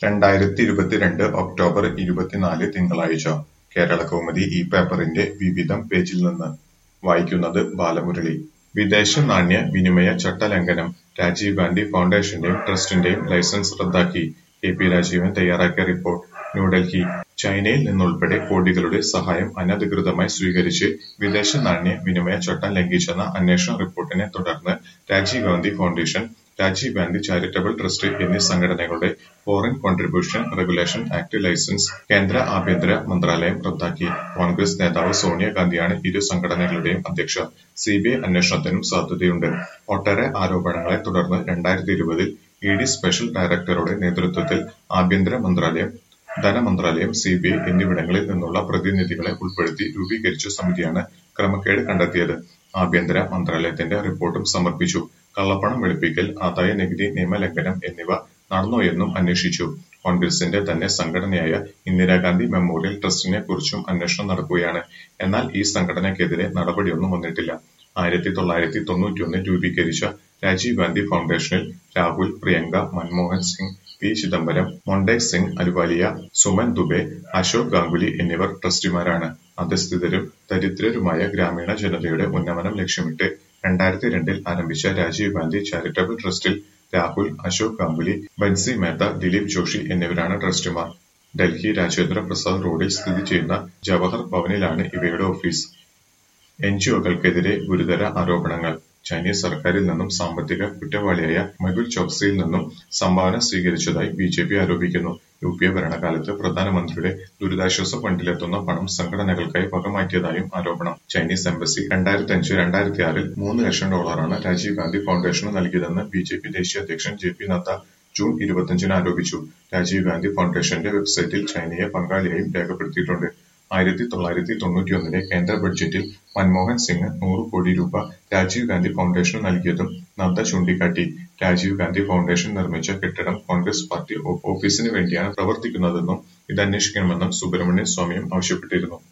രണ്ടായിരത്തി ഇരുപത്തിരണ്ട് ഒക്ടോബർ ഇരുപത്തിനാല് തിങ്കളാഴ്ച കേരളകൗമുദി ഈ പേപ്പറിന്റെ വിവിധം പേജിൽ നിന്ന് വായിക്കുന്നത് ബാലമുരളി വിദേശ നാണ്യ വിനിമയ ചട്ടലംഘനം രാജീവ് ഗാന്ധി ഫൗണ്ടേഷന്റെയും ട്രസ്റ്റിന്റെയും ലൈസൻസ് റദ്ദാക്കി കെ പി രാജീവൻ തയ്യാറാക്കിയ റിപ്പോർട്ട് ന്യൂഡൽഹി ചൈനയിൽ നിന്നുൾപ്പെടെ കോടികളുടെ സഹായം അനധികൃതമായി സ്വീകരിച്ച് വിദേശ നാണ്യ വിനിമയ ചട്ടം ലംഘിച്ചെന്ന അന്വേഷണ റിപ്പോർട്ടിനെ തുടർന്ന് Rajiv Gandhi foundation Rajiv Gandhi charitable trust എന്നീ സംഘടനകളുടെ foreign contribution regulation act licence കേന്ദ്ര ആഭ്യന്തര മന്ത്രാലയം റദ്ദാക്കി കോൺഗ്രസ് നേതാവ് സോണിയാഗാന്ധിയാണ് ഇരു സംഘടനകളുടെയും അധ്യക്ഷ സിബിഐ അന്വേഷണത്തിനും സാധ്യതയുണ്ട് ഒട്ടേറെ ആരോപണങ്ങളെ തുടർന്ന് രണ്ടായിരത്തി ഇരുപതിൽ ഇ ഡി സ്പെഷ്യൽ ഡയറക്ടറുടെ നേതൃത്വത്തിൽ ആഭ്യന്തര മന്ത്രാലയം ധനമന്ത്രാലയം സിബിഐ എന്നിവിടങ്ങളിൽ നിന്നുള്ള പ്രതിനിധികളെ ഉൾപ്പെടുത്തി രൂപീകരിച്ച സമിതിയാണ് ക്രമക്കേട് കണ്ടെത്തിയത് ആഭ്യന്തര മന്ത്രാലയത്തിന്റെ റിപ്പോർട്ടും സമർപ്പിച്ചു കള്ളപ്പണം വെളുപ്പിക്കൽ ആദായ നികുതി നിയമലംഘനം എന്നിവ നടന്നോയെന്നും അന്വേഷിച്ചു കോൺഗ്രസിന്റെ തന്നെ സംഘടനയായ ഇന്ദിരാഗാന്ധി മെമ്മോറിയൽ ട്രസ്റ്റിനെ കുറിച്ചും അന്വേഷണം നടക്കുകയാണ് എന്നാൽ ഈ സംഘടനയ്ക്കെതിരെ നടപടിയൊന്നും വന്നിട്ടില്ല ആയിരത്തി തൊള്ളായിരത്തി തൊണ്ണൂറ്റിയൊന്നിൽ രൂപീകരിച്ച രാജീവ് ഗാന്ധി ഫൗണ്ടേഷനിൽ രാഹുൽ പ്രിയങ്ക മൻമോഹൻ സിംഗ് പി ചിദംബരം മൊണ്ടേക് സിംഗ് അലുവാലിയ സുമൻ ദുബെ അശോക് ഗാംഗുലി എന്നിവർ ട്രസ്റ്റിമാരാണ് അധസ്ഥിതരും ദരിദ്രരുമായ ഗ്രാമീണ ജനതയുടെ ഉന്നമനം ലക്ഷ്യമിട്ട് രണ്ടായിരത്തി രണ്ടിൽ ആരംഭിച്ച രാജീവ് ഗാന്ധി ചാരിറ്റബിൾ ട്രസ്റ്റിൽ രാഹുൽ അശോക് ഗാംഗുലി ബൻസി മേത്ത ദിലീപ് ജോഷി എന്നിവരാണ് ട്രസ്റ്റിമാർ ഡൽഹി രാജേന്ദ്ര പ്രസാദ് റോഡിൽ സ്ഥിതി ചെയ്യുന്ന ജവഹർ ഭവനിലാണ് ഇവയുടെ ഓഫീസ് എൻജിഒകൾക്കെതിരെ ഗുരുതര ആരോപണങ്ങൾ ചൈനീസ് സർക്കാരിൽ നിന്നും സാമ്പത്തിക കുറ്റവാളിയായ മെഹുൽ ചോക്സിയിൽ നിന്നും സംഭാവന സ്വീകരിച്ചതായി ബി ജെ പി ആരോപിക്കുന്നു യു പി എ ഭരണകാലത്ത് പ്രധാനമന്ത്രിയുടെ ദുരിതാശ്വാസ ഫണ്ടിലെത്തുന്ന പണം സംഘടനകൾക്കായി വകമാറ്റിയതായും ആരോപണം ചൈനീസ് എംബസി രണ്ടായിരത്തി അഞ്ച് രണ്ടായിരത്തി ആറിൽ മൂന്ന് ലക്ഷം ഡോളറാണ് രാജീവ് ഗാന്ധി ഫൗണ്ടേഷന് നൽകിയതെന്ന് ബി ജെ പി ദേശീയ അധ്യക്ഷൻ ജെ പി നദ്ദ ജൂൺ ഇരുപത്തിയഞ്ചിന് ആരോപിച്ചു രാജീവ് ഗാന്ധി ഫൗണ്ടേഷന്റെ വെബ്സൈറ്റിൽ ചൈനയെ പങ്കാളിയായും രേഖപ്പെടുത്തിയിട്ടുണ്ട് ആയിരത്തി തൊള്ളായിരത്തി തൊണ്ണൂറ്റിയൊന്നിലെ കേന്ദ്ര ബഡ്ജറ്റിൽ മൻമോഹൻ സിംഗ് നൂറ് കോടി രൂപ രാജീവ് ഗാന്ധി ഫൗണ്ടേഷന് നൽകിയതും നദ്ദ ചൂണ്ടിക്കാട്ടി രാജീവ് ഗാന്ധി ഫൗണ്ടേഷൻ നിർമ്മിച്ച കെട്ടിടം കോൺഗ്രസ് പാർട്ടി ഓഫീസിന് വേണ്ടിയാണ് പ്രവർത്തിക്കുന്നതെന്നും ഇത് അന്വേഷിക്കണമെന്നും സുബ്രഹ്മണ്യൻ സ്വാമിയും ആവശ്യപ്പെട്ടിരുന്നു